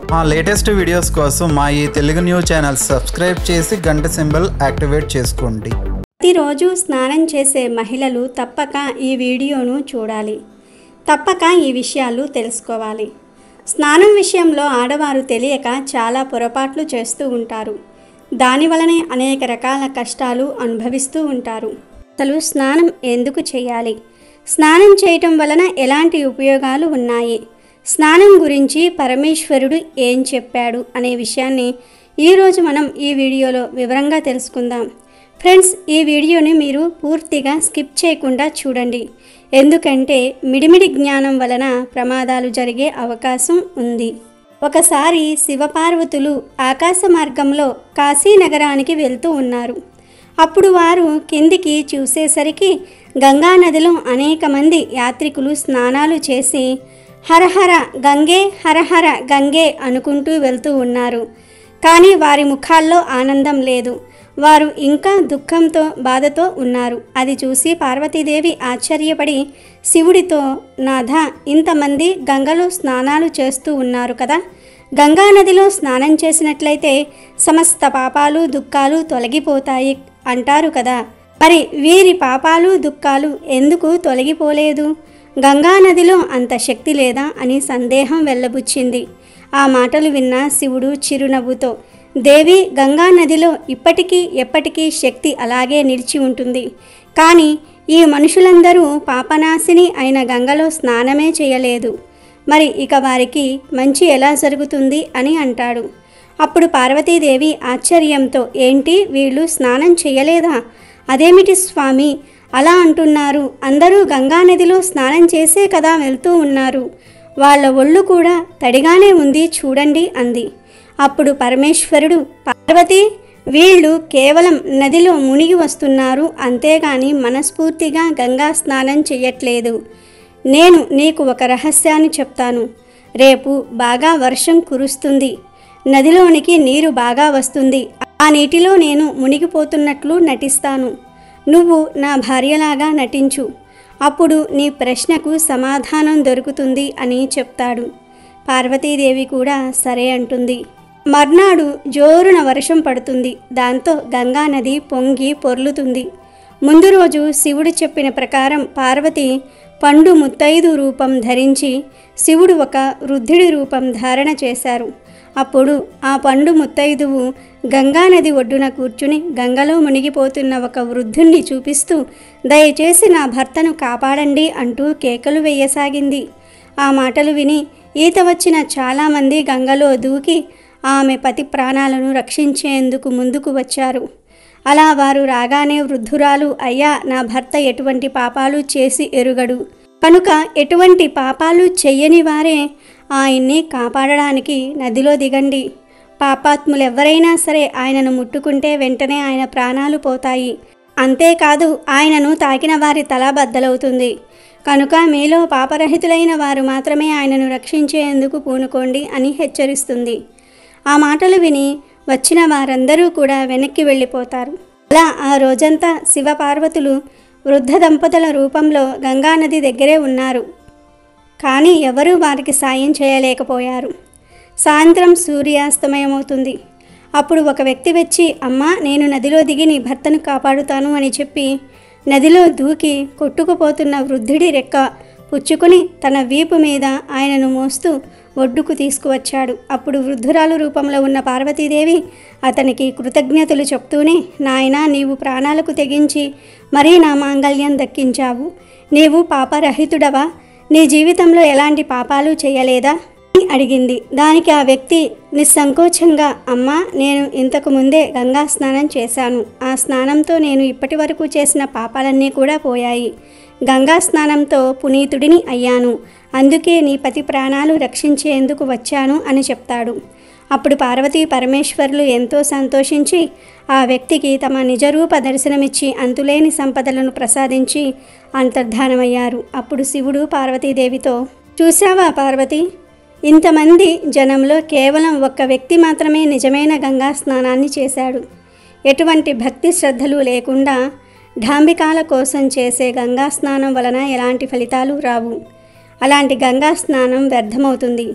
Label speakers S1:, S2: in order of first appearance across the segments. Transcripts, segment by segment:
S1: మా latest videos కోసం మా ఈ తెలుగు న్యూస్ ఛానల్ సబ్స్క్రైబ్ చేసి గంట సింబల్ యాక్టివేట్ చేసుకోండి
S2: ప్రతిరోజు స్నానం చేసే మహిళలు తప్పక ఈ వీడియోను చూడాలి తప్పక ఈ విషయాలు తెలుసుకోవాలి స్నానం విషయంలో ఆడవారు తెలియక చాలా పొరపాట్లు చేస్తూ ఉంటారు దాని వలనే అనేక రకాల కష్టాలు అనుభవిస్తూ ఉంటారు అసలు స్నానం ఎందుకు చేయాలి స్నానం చేయటం వలన ఎలాంటి ఉపయోగాలు ఉన్నాయి స్నానం గురించి పరమేశ్వరుడు ఏం చెప్పాడు అనే విషయాన్ని ఈరోజు మనం ఈ వీడియోలో వివరంగా తెలుసుకుందాం ఫ్రెండ్స్ ఈ వీడియోని మీరు పూర్తిగా స్కిప్ చేయకుండా చూడండి ఎందుకంటే మిడిమిడి జ్ఞానం వలన ప్రమాదాలు జరిగే అవకాశం ఉంది ఒకసారి శివపార్వతులు ఆకాశ మార్గంలో కాశీ నగరానికి వెళ్తూ ఉన్నారు అప్పుడు వారు కిందికి చూసేసరికి గంగా నదిలో అనేక మంది యాత్రికులు స్నానాలు చేసి హరహర గంగే హరహర గంగే అనుకుంటూ వెళ్తూ ఉన్నారు కానీ వారి ముఖాల్లో ఆనందం లేదు వారు ఇంకా దుఃఖంతో బాధతో ఉన్నారు అది చూసి పార్వతీదేవి ఆశ్చర్యపడి శివుడితో నాథ ఇంతమంది గంగలో స్నానాలు చేస్తూ ఉన్నారు కదా గంగా నదిలో స్నానం చేసినట్లయితే సమస్త పాపాలు దుఃఖాలు తొలగిపోతాయి అంటారు కదా మరి వీరి పాపాలు దుఃఖాలు ఎందుకు తొలగిపోలేదు గంగా నదిలో అంత శక్తి లేదా అని సందేహం వెళ్ళబుచ్చింది ఆ మాటలు విన్న శివుడు చిరునవ్వుతో దేవి గంగా నదిలో ఇప్పటికీ ఎప్పటికీ శక్తి అలాగే నిలిచి ఉంటుంది కానీ ఈ మనుషులందరూ పాపనాశిని అయిన గంగలో స్నానమే చేయలేదు మరి ఇక వారికి మంచి ఎలా జరుగుతుంది అని అంటాడు అప్పుడు పార్వతీదేవి ఆశ్చర్యంతో ఏంటి వీళ్ళు స్నానం చేయలేదా అదేమిటి స్వామి అలా అంటున్నారు అందరూ గంగా నదిలో స్నానం చేసే కదా వెళ్తూ ఉన్నారు వాళ్ళ ఒళ్ళు కూడా తడిగానే ఉంది చూడండి అంది అప్పుడు పరమేశ్వరుడు పార్వతి వీళ్ళు కేవలం నదిలో మునిగి వస్తున్నారు అంతేగాని మనస్ఫూర్తిగా గంగా స్నానం చెయ్యట్లేదు నేను నీకు ఒక రహస్యాన్ని చెప్తాను రేపు బాగా వర్షం కురుస్తుంది నదిలోనికి నీరు బాగా వస్తుంది ఆ నీటిలో నేను మునిగిపోతున్నట్లు నటిస్తాను నువ్వు నా భార్యలాగా నటించు అప్పుడు నీ ప్రశ్నకు సమాధానం దొరుకుతుంది అని చెప్తాడు పార్వతీదేవి కూడా సరే అంటుంది మర్నాడు జోరున వర్షం పడుతుంది దాంతో గంగా నది పొంగి పొర్లుతుంది ముందు రోజు శివుడు చెప్పిన ప్రకారం పార్వతి పండు ముత్తైదు రూపం ధరించి శివుడు ఒక వృద్ధుడి రూపం ధారణ చేశారు అప్పుడు ఆ పండు ముత్తైదువు గంగానది ఒడ్డున కూర్చుని గంగలో మునిగిపోతున్న ఒక వృద్ధుణ్ణి చూపిస్తూ దయచేసి నా భర్తను కాపాడండి అంటూ కేకలు వేయసాగింది ఆ మాటలు విని ఈత వచ్చిన చాలామంది గంగలో దూకి ఆమె పతి ప్రాణాలను రక్షించేందుకు ముందుకు వచ్చారు అలా వారు రాగానే వృద్ధురాలు అయ్యా నా భర్త ఎటువంటి పాపాలు చేసి ఎరుగడు కనుక ఎటువంటి పాపాలు చెయ్యని వారే ఆయన్ని కాపాడడానికి నదిలో దిగండి పాపాత్ములెవ్వరైనా సరే ఆయనను ముట్టుకుంటే వెంటనే ఆయన ప్రాణాలు పోతాయి అంతేకాదు ఆయనను తాకిన వారి తల బద్దలవుతుంది కనుక మీలో పాపరహితులైన వారు మాత్రమే ఆయనను రక్షించేందుకు పూనుకోండి అని హెచ్చరిస్తుంది ఆ మాటలు విని వచ్చిన వారందరూ కూడా వెనక్కి వెళ్ళిపోతారు అలా ఆ రోజంతా శివపార్వతులు వృద్ధ దంపతుల రూపంలో గంగానది దగ్గరే ఉన్నారు కానీ ఎవరూ వారికి సాయం చేయలేకపోయారు సాయంత్రం సూర్యాస్తమయమవుతుంది అప్పుడు ఒక వ్యక్తి వచ్చి అమ్మా నేను నదిలో దిగి నీ భర్తను కాపాడుతాను అని చెప్పి నదిలో దూకి కొట్టుకుపోతున్న వృద్ధుడి రెక్క పుచ్చుకుని తన వీపు మీద ఆయనను మోస్తూ ఒడ్డుకు తీసుకువచ్చాడు అప్పుడు వృద్ధురాలు రూపంలో ఉన్న పార్వతీదేవి అతనికి కృతజ్ఞతలు చెప్తూనే నాయనా నీవు ప్రాణాలకు తెగించి మరీ నా మాంగళ్యం దక్కించావు నీవు పాపరహితుడవా నీ జీవితంలో ఎలాంటి పాపాలు చేయలేదా అని అడిగింది దానికి ఆ వ్యక్తి నిస్సంకోచంగా అమ్మా నేను ఇంతకు ముందే గంగా స్నానం చేశాను ఆ స్నానంతో నేను ఇప్పటి వరకు చేసిన పాపాలన్నీ కూడా పోయాయి గంగా స్నానంతో పునీతుడిని అయ్యాను అందుకే నీ పతి ప్రాణాలు రక్షించేందుకు వచ్చాను అని చెప్తాడు అప్పుడు పార్వతీ పరమేశ్వరులు ఎంతో సంతోషించి ఆ వ్యక్తికి తమ నిజరూప దర్శనమిచ్చి అంతులేని సంపదలను ప్రసాదించి అంతర్ధానమయ్యారు అప్పుడు శివుడు పార్వతీదేవితో చూశావా పార్వతి ఇంతమంది జనంలో కేవలం ఒక్క వ్యక్తి మాత్రమే నిజమైన గంగా స్నానాన్ని చేశాడు ఎటువంటి భక్తి శ్రద్ధలు లేకుండా ఢాంబికాల కోసం చేసే గంగా స్నానం వలన ఎలాంటి ఫలితాలు రావు అలాంటి గంగా స్నానం వ్యర్థమవుతుంది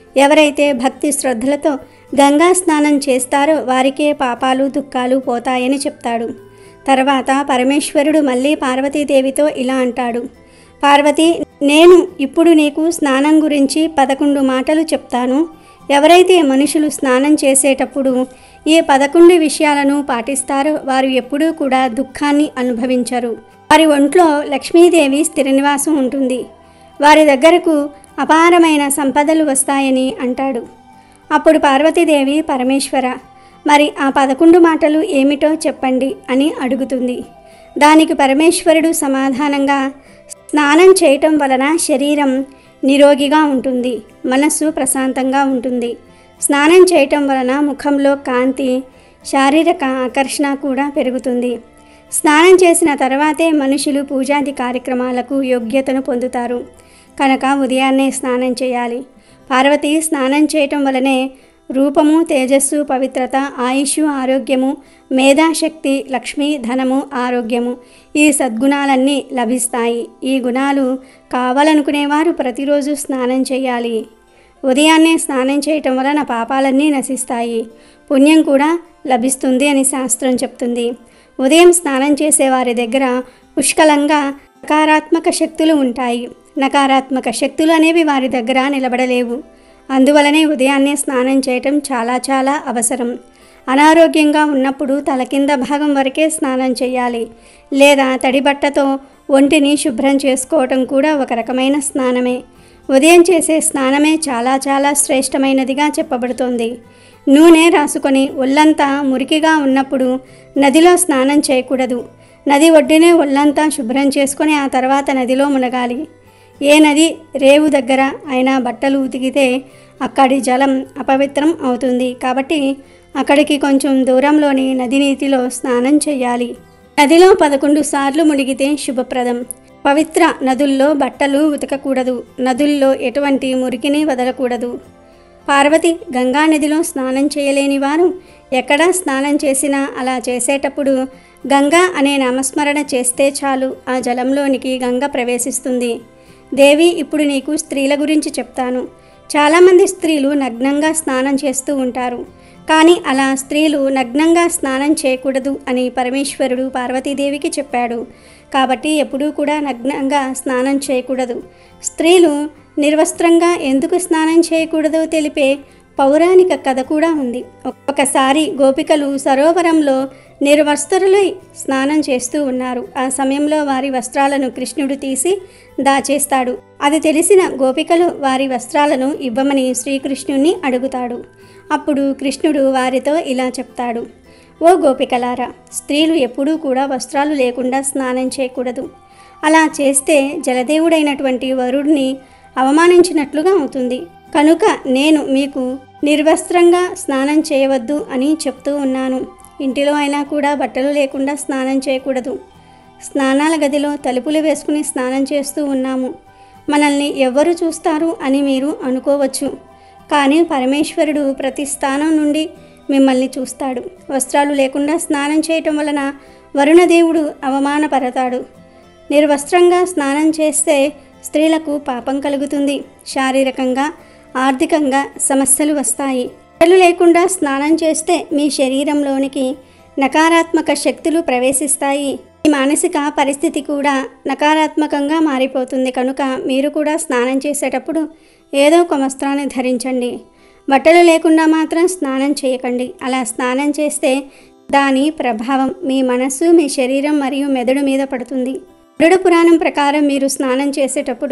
S2: ఎవరైతే భక్తి శ్రద్ధలతో గంగా స్నానం చేస్తారో వారికే పాపాలు దుఃఖాలు పోతాయని చెప్తాడు తర్వాత పరమేశ్వరుడు మళ్ళీ పార్వతీదేవితో ఇలా అంటాడు పార్వతి నేను ఇప్పుడు నీకు స్నానం గురించి పదకొండు మాటలు చెప్తాను ఎవరైతే మనుషులు స్నానం చేసేటప్పుడు ఈ పదకొండు విషయాలను పాటిస్తారో వారు ఎప్పుడూ కూడా దుఃఖాన్ని అనుభవించరు వారి ఒంట్లో లక్ష్మీదేవి స్థిర నివాసం ఉంటుంది వారి దగ్గరకు అపారమైన సంపదలు వస్తాయని అంటాడు అప్పుడు పార్వతీదేవి పరమేశ్వర మరి ఆ పదకొండు మాటలు ఏమిటో చెప్పండి అని అడుగుతుంది దానికి పరమేశ్వరుడు సమాధానంగా స్నానం చేయటం వలన శరీరం నిరోగిగా ఉంటుంది మనస్సు ప్రశాంతంగా ఉంటుంది స్నానం చేయటం వలన ముఖంలో కాంతి శారీరక ఆకర్షణ కూడా పెరుగుతుంది స్నానం చేసిన తర్వాతే మనుషులు పూజాది కార్యక్రమాలకు యోగ్యతను పొందుతారు కనుక ఉదయాన్నే స్నానం చేయాలి పార్వతి స్నానం చేయటం వలనే రూపము తేజస్సు పవిత్రత ఆయుష్ ఆరోగ్యము మేధాశక్తి లక్ష్మి ధనము ఆరోగ్యము ఈ సద్గుణాలన్నీ లభిస్తాయి ఈ గుణాలు కావాలనుకునేవారు ప్రతిరోజు స్నానం చేయాలి ఉదయాన్నే స్నానం చేయటం వలన పాపాలన్నీ నశిస్తాయి పుణ్యం కూడా లభిస్తుంది అని శాస్త్రం చెప్తుంది ఉదయం స్నానం చేసే వారి దగ్గర పుష్కలంగా నకారాత్మక శక్తులు ఉంటాయి నకారాత్మక శక్తులు అనేవి వారి దగ్గర నిలబడలేవు అందువలనే ఉదయాన్నే స్నానం చేయటం చాలా చాలా అవసరం అనారోగ్యంగా ఉన్నప్పుడు తల కింద భాగం వరకే స్నానం చేయాలి లేదా తడి బట్టతో ఒంటిని శుభ్రం చేసుకోవటం కూడా ఒక రకమైన స్నానమే ఉదయం చేసే స్నానమే చాలా చాలా శ్రేష్టమైనదిగా చెప్పబడుతోంది నూనె రాసుకొని ఒళ్ళంతా మురికిగా ఉన్నప్పుడు నదిలో స్నానం చేయకూడదు నది ఒడ్డునే ఒళ్ళంతా శుభ్రం చేసుకొని ఆ తర్వాత నదిలో మునగాలి ఏ నది రేవు దగ్గర అయినా బట్టలు ఉతికితే అక్కడి జలం అపవిత్రం అవుతుంది కాబట్టి అక్కడికి కొంచెం దూరంలోని నది నీటిలో స్నానం చేయాలి నదిలో పదకొండు సార్లు మునిగితే శుభప్రదం పవిత్ర నదుల్లో బట్టలు ఉతకకూడదు నదుల్లో ఎటువంటి మురికిని వదలకూడదు పార్వతి గంగా నదిలో స్నానం చేయలేని వారు ఎక్కడ స్నానం చేసినా అలా చేసేటప్పుడు గంగా అనే నామస్మరణ చేస్తే చాలు ఆ జలంలోనికి గంగ ప్రవేశిస్తుంది దేవి ఇప్పుడు నీకు స్త్రీల గురించి చెప్తాను చాలామంది స్త్రీలు నగ్నంగా స్నానం చేస్తూ ఉంటారు కానీ అలా స్త్రీలు నగ్నంగా స్నానం చేయకూడదు అని పరమేశ్వరుడు పార్వతీదేవికి చెప్పాడు కాబట్టి ఎప్పుడూ కూడా నగ్నంగా స్నానం చేయకూడదు స్త్రీలు నిర్వస్త్రంగా ఎందుకు స్నానం చేయకూడదో తెలిపే పౌరాణిక కథ కూడా ఉంది ఒకసారి గోపికలు సరోవరంలో నిర్వస్త్రులై స్నానం చేస్తూ ఉన్నారు ఆ సమయంలో వారి వస్త్రాలను కృష్ణుడు తీసి దాచేస్తాడు అది తెలిసిన గోపికలు వారి వస్త్రాలను ఇవ్వమని శ్రీకృష్ణుణ్ణి అడుగుతాడు అప్పుడు కృష్ణుడు వారితో ఇలా చెప్తాడు ఓ గోపికలారా స్త్రీలు ఎప్పుడూ కూడా వస్త్రాలు లేకుండా స్నానం చేయకూడదు అలా చేస్తే జలదేవుడైనటువంటి వరుడిని అవమానించినట్లుగా అవుతుంది కనుక నేను మీకు నిర్వస్త్రంగా స్నానం చేయవద్దు అని చెప్తూ ఉన్నాను ఇంటిలో అయినా కూడా బట్టలు లేకుండా స్నానం చేయకూడదు స్నానాల గదిలో తలుపులు వేసుకుని స్నానం చేస్తూ ఉన్నాము మనల్ని ఎవ్వరు చూస్తారు అని మీరు అనుకోవచ్చు కానీ పరమేశ్వరుడు ప్రతి స్థానం నుండి మిమ్మల్ని చూస్తాడు వస్త్రాలు లేకుండా స్నానం చేయటం వలన వరుణదేవుడు అవమానపడతాడు నిర్వస్త్రంగా స్నానం చేస్తే స్త్రీలకు పాపం కలుగుతుంది శారీరకంగా ఆర్థికంగా సమస్యలు వస్తాయి బట్టలు లేకుండా స్నానం చేస్తే మీ శరీరంలోనికి నకారాత్మక శక్తులు ప్రవేశిస్తాయి మీ మానసిక పరిస్థితి కూడా నకారాత్మకంగా మారిపోతుంది కనుక మీరు కూడా స్నానం చేసేటప్పుడు ఏదో ఒక వస్త్రాన్ని ధరించండి బట్టలు లేకుండా మాత్రం స్నానం చేయకండి అలా స్నానం చేస్తే దాని ప్రభావం మీ మనస్సు మీ శరీరం మరియు మెదడు మీద పడుతుంది గరుడ పురాణం ప్రకారం మీరు స్నానం చేసేటప్పుడు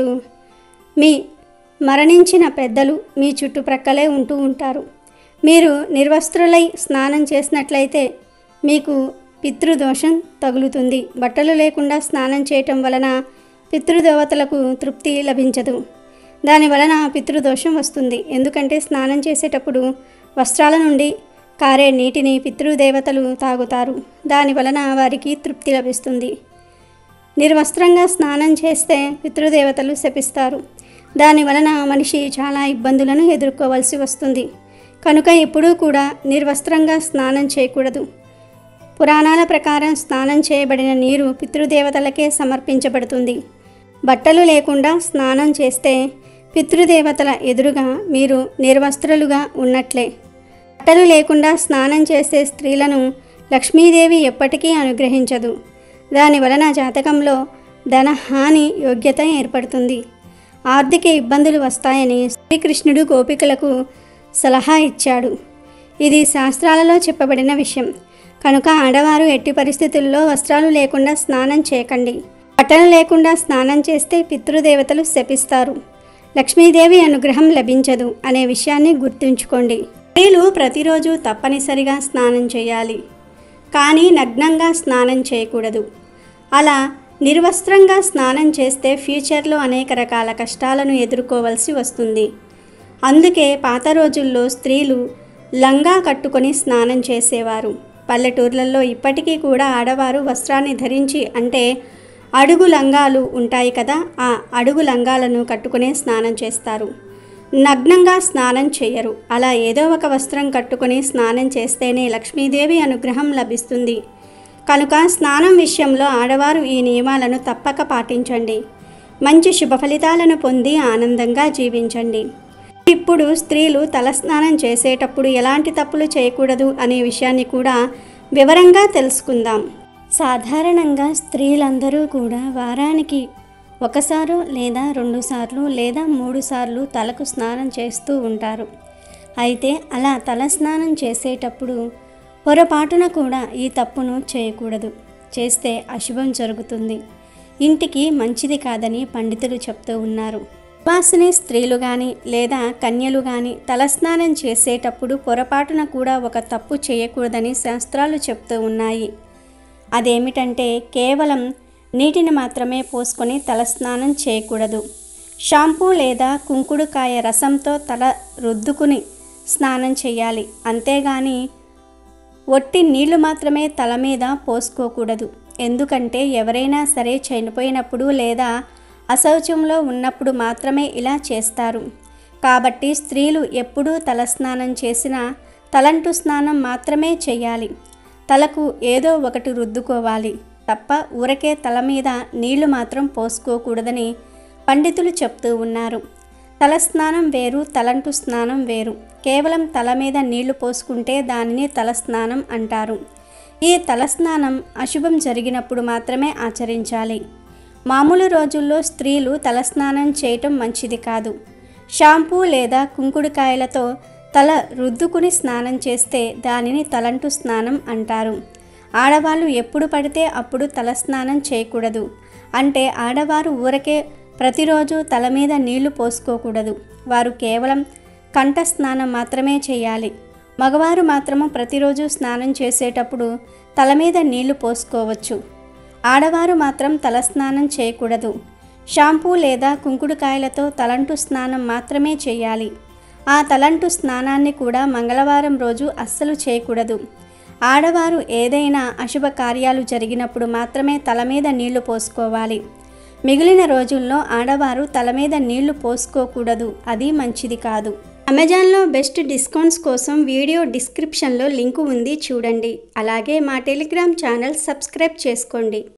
S2: మీ మరణించిన పెద్దలు మీ చుట్టుప్రక్కలే ఉంటూ ఉంటారు మీరు నిర్వస్త్రులై స్నానం చేసినట్లయితే మీకు పితృదోషం తగులుతుంది బట్టలు లేకుండా స్నానం చేయటం వలన పితృదేవతలకు తృప్తి లభించదు దాని వలన పితృదోషం వస్తుంది ఎందుకంటే స్నానం చేసేటప్పుడు వస్త్రాల నుండి కారే నీటిని పితృదేవతలు తాగుతారు దాని వలన వారికి తృప్తి లభిస్తుంది నిర్వస్త్రంగా స్నానం చేస్తే పితృదేవతలు శపిస్తారు దాని వలన మనిషి చాలా ఇబ్బందులను ఎదుర్కోవలసి వస్తుంది కనుక ఎప్పుడూ కూడా నిర్వస్త్రంగా స్నానం చేయకూడదు పురాణాల ప్రకారం స్నానం చేయబడిన నీరు పితృదేవతలకే సమర్పించబడుతుంది బట్టలు లేకుండా స్నానం చేస్తే పితృదేవతల ఎదురుగా మీరు నిర్వస్త్రులుగా ఉన్నట్లే బట్టలు లేకుండా స్నానం చేసే స్త్రీలను లక్ష్మీదేవి ఎప్పటికీ అనుగ్రహించదు దాని వలన జాతకంలో ధనహాని యోగ్యత ఏర్పడుతుంది ఆర్థిక ఇబ్బందులు వస్తాయని శ్రీకృష్ణుడు గోపికలకు సలహా ఇచ్చాడు ఇది శాస్త్రాలలో చెప్పబడిన విషయం కనుక ఆడవారు ఎట్టి పరిస్థితుల్లో వస్త్రాలు లేకుండా స్నానం చేయకండి బట్టలు లేకుండా స్నానం చేస్తే పితృదేవతలు శపిస్తారు లక్ష్మీదేవి అనుగ్రహం లభించదు అనే విషయాన్ని గుర్తుంచుకోండి స్త్రీలు ప్రతిరోజు తప్పనిసరిగా స్నానం చేయాలి కానీ నగ్నంగా స్నానం చేయకూడదు అలా నిర్వస్త్రంగా స్నానం చేస్తే ఫ్యూచర్లో అనేక రకాల కష్టాలను ఎదుర్కోవలసి వస్తుంది అందుకే పాత రోజుల్లో స్త్రీలు లంగా కట్టుకొని స్నానం చేసేవారు పల్లెటూర్లలో ఇప్పటికీ కూడా ఆడవారు వస్త్రాన్ని ధరించి అంటే అడుగు లంగాలు ఉంటాయి కదా ఆ అడుగు లంగాలను కట్టుకునే స్నానం చేస్తారు నగ్నంగా స్నానం చేయరు అలా ఏదో ఒక వస్త్రం కట్టుకొని స్నానం చేస్తేనే లక్ష్మీదేవి అనుగ్రహం లభిస్తుంది కనుక స్నానం విషయంలో ఆడవారు ఈ నియమాలను తప్పక పాటించండి మంచి శుభ ఫలితాలను పొంది ఆనందంగా జీవించండి ఇప్పుడు స్త్రీలు తలస్నానం చేసేటప్పుడు ఎలాంటి తప్పులు చేయకూడదు అనే విషయాన్ని కూడా వివరంగా తెలుసుకుందాం సాధారణంగా స్త్రీలందరూ కూడా వారానికి ఒకసారు లేదా రెండు సార్లు లేదా మూడు సార్లు తలకు స్నానం చేస్తూ ఉంటారు అయితే అలా తల స్నానం చేసేటప్పుడు పొరపాటున కూడా ఈ తప్పును చేయకూడదు చేస్తే అశుభం జరుగుతుంది ఇంటికి మంచిది కాదని పండితులు చెప్తూ ఉన్నారు ఉపాసిని స్త్రీలు కానీ లేదా కన్యలు కానీ తలస్నానం చేసేటప్పుడు పొరపాటున కూడా ఒక తప్పు చేయకూడదని శాస్త్రాలు చెప్తూ ఉన్నాయి అదేమిటంటే కేవలం నీటిని మాత్రమే పోసుకొని తలస్నానం చేయకూడదు షాంపూ లేదా కుంకుడుకాయ రసంతో తల రుద్దుకుని స్నానం చేయాలి అంతేగాని ఒట్టి నీళ్లు మాత్రమే తల మీద పోసుకోకూడదు ఎందుకంటే ఎవరైనా సరే చనిపోయినప్పుడు లేదా అశౌచంలో ఉన్నప్పుడు మాత్రమే ఇలా చేస్తారు కాబట్టి స్త్రీలు ఎప్పుడూ తలస్నానం చేసినా తలంటు స్నానం మాత్రమే చేయాలి తలకు ఏదో ఒకటి రుద్దుకోవాలి తప్ప ఊరకే తల మీద నీళ్లు మాత్రం పోసుకోకూడదని పండితులు చెప్తూ ఉన్నారు తలస్నానం వేరు తలంటు స్నానం వేరు కేవలం తల మీద నీళ్లు పోసుకుంటే దానిని తలస్నానం అంటారు ఈ తలస్నానం అశుభం జరిగినప్పుడు మాత్రమే ఆచరించాలి మామూలు రోజుల్లో స్త్రీలు తలస్నానం చేయటం మంచిది కాదు షాంపూ లేదా కుంకుడుకాయలతో తల రుద్దుకుని స్నానం చేస్తే దానిని తలంటు స్నానం అంటారు ఆడవాళ్ళు ఎప్పుడు పడితే అప్పుడు తలస్నానం చేయకూడదు అంటే ఆడవారు ఊరకే ప్రతిరోజు తల మీద నీళ్లు పోసుకోకూడదు వారు కేవలం కంఠ స్నానం మాత్రమే చేయాలి మగవారు మాత్రము ప్రతిరోజు స్నానం చేసేటప్పుడు తల మీద నీళ్లు పోసుకోవచ్చు ఆడవారు మాత్రం తలస్నానం చేయకూడదు షాంపూ లేదా కుంకుడుకాయలతో తలంటు స్నానం మాత్రమే చేయాలి ఆ తలంటు స్నానాన్ని కూడా మంగళవారం రోజు అస్సలు చేయకూడదు ఆడవారు ఏదైనా అశుభ కార్యాలు జరిగినప్పుడు మాత్రమే తల మీద నీళ్లు పోసుకోవాలి మిగిలిన రోజుల్లో ఆడవారు తల మీద నీళ్లు పోసుకోకూడదు అది మంచిది కాదు అమెజాన్లో బెస్ట్ డిస్కౌంట్స్ కోసం వీడియో డిస్క్రిప్షన్లో లింకు ఉంది చూడండి అలాగే మా టెలిగ్రామ్ ఛానల్ సబ్స్క్రైబ్ చేసుకోండి